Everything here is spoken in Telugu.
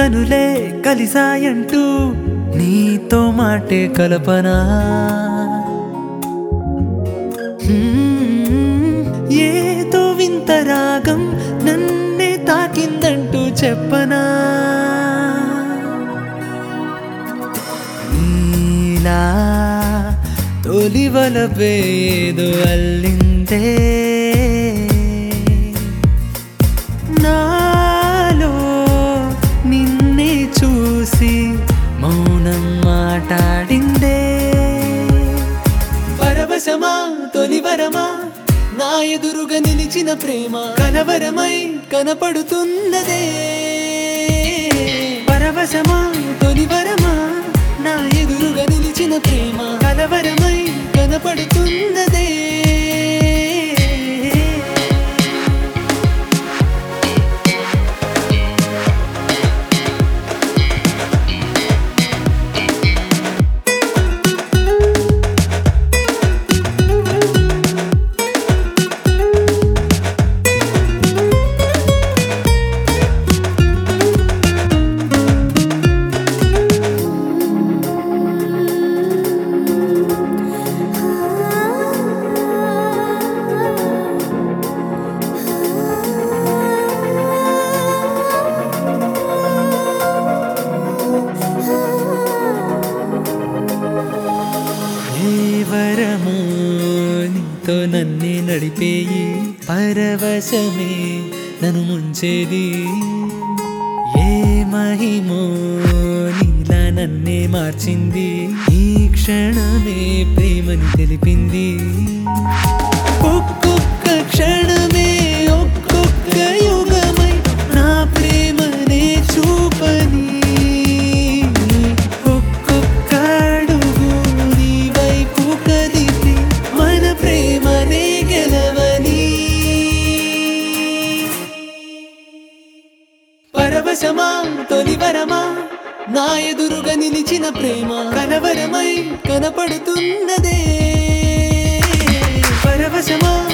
కనులే కలిసాయంటూ నీతో మాటే కల్పనా హ్మ్, ఏదో వింత రాగం నన్నే తాకిందంటూ చెప్పనా నీలా తొలివలపేదో అల్లిందే నాలో నిన్నే చూసి మౌనం మాట్లాడిందే పరవశమా తొలివరమా నా ఎదురుగా నిలిచిన ప్రేమ కలవరమై కనపడుతున్నదే పరవశమా తొలివరమా నా ఎదురుగా నిలిచిన ప్రేమ కలవరమై కనపడుతున్నదే ఏ వరము నీతో నన్నే నడిపేయి పరవశమే నన్ను ముంచేది ఏ మహిమో నీలా నన్నే మార్చింది ఈ క్షణమే ప్రేమని తెలిపింది ఒక్కొక్క క్షణమే ఒక్కొక్క యుగమై నా ప్రేమనే చూపని ఒక్కొక్క అడుగు నీ వైపు కదిపి మన ప్రేమనే గెలవని పరవశమా తొలివరమా నా ఎదురుగా నిలిచిన ప్రేమ కలవరమై కనపడుతున్నదే పరవశమా